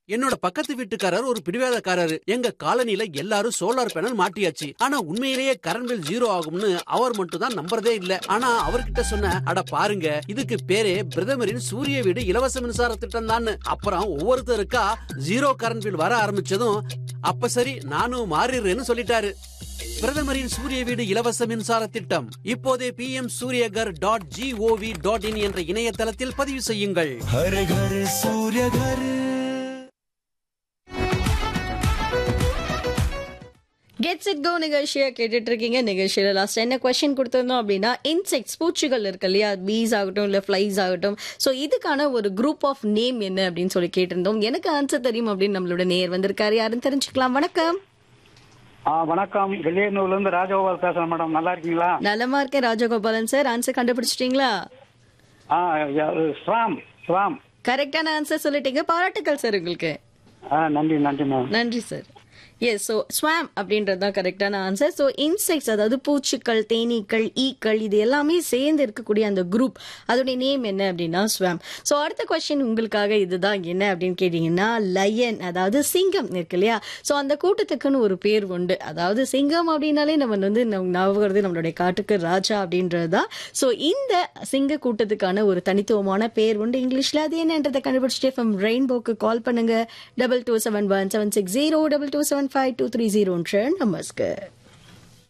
என்னோட பக்கத்து வீட்டுக்காரர் ஒரு பிடிவாதக்காரரு எங்க காலனில எல்லாரும் சோலார் பேனல் மாட்டியாச்சு ஆனா உண்மையிலேயே கரண்ட் பில் ஜீரோ ஆகும்னு அவர் மட்டும் தான் நம்புறதே இல்ல ஆனா அவர்கிட்ட சொன்ன அட பாருங்க இதுக்கு பேரே பிரதமரின் சூரிய வீடு இலவச மின்சார திட்டம் தான் அப்புறம் ஒவ்வொருத்தருக்கா ஜீரோ கரண்ட் பில் வர ஆரம்பிச்சதும் அப்ப சரி நானும் மாறிடுறேன்னு சொல்லிட்டாரு பிரதமரின் சூரிய வீடு இலவச மின்சார திட்டம் இப்போதே P M Suryaghar dot gov dot in என்ற இணையதளத்தில் பதிவு செய்யுங்கள் हर घर सूर्य घर கெட்ஸ் இட் கோ நிகழ்ச்சியை கேட்டுட்டு இருக்கீங்க நிகழ்ச்சியில் லாஸ்ட் என்ன கொஸ்டின் கொடுத்துருந்தோம் அப்படின்னா இன்செக்ட்ஸ் பூச்சிகள் இருக்கு இல்லையா பீஸ் ஆகட்டும் இல்லை ஃப்ளைஸ் ஆகட்டும் ஸோ இதுக்கான ஒரு குரூப் ஆஃப் நேம் என்ன அப்படின்னு சொல்லி கேட்டிருந்தோம் எனக்கு ஆன்சர் தெரியும் அப்படின்னு நம்மளோட நேர் வந்திருக்காரு யாருன்னு தெரிஞ்சுக்கலாம் வணக்கம் ஆ வணக்கம் வெளியனூர்ல இருந்து ராஜகோபால் பேசுறேன் மேடம் நல்லா இருக்கீங்களா நலமா இருக்கேன் ராஜகோபாலன் சார் ஆன்சர் கண்டுபிடிச்சிட்டீங்களா ஆ யா- ஸ்வாம் ஸ்வாம் கரெக்டான ஆன்சர் சொல்லிட்டீங்க பாராட்டுக்கள் சார் உங்களுக்கு ஆ நன்றி நன்றி மேம் நன்றி சார் எஸ் ஸோ ஸ்வாம் அப்படின்றது தான் கரெக்டான ஆன்சர் ஸோ இன்செக்ட்ஸ் அதாவது பூச்சிகள் தேனீக்கள் ஈக்கள் இது எல்லாமே சேர்ந்து இருக்கக்கூடிய அந்த குரூப் அதோடைய நேம் என்ன அப்படின்னா ஸ்வாம் ஸோ அடுத்த கொஸ்டின் உங்களுக்காக இதுதான் என்ன அப்படின்னு கேட்டிங்கன்னா லயன் அதாவது சிங்கம் இருக்கு இல்லையா ஸோ அந்த கூட்டத்துக்குன்னு ஒரு பேர் உண்டு அதாவது சிங்கம் அப்படின்னாலே நம்ம வந்து நம்ம ஞாபகம் வருது நம்மளுடைய காட்டுக்கு ராஜா அப்படின்றது தான் ஸோ இந்த சிங்க கூட்டத்துக்கான ஒரு தனித்துவமான பேர் உண்டு இங்கிலீஷ்ல அது என்னன்றதை கண்டுபிடிச்சிட்டு ஃப்ரம் ரெயின்போக்கு கால் பண்ணுங்க double two seven one seven six zero double two seven five two three ஜீரோன்ற நம்பர்ஸ்க்கு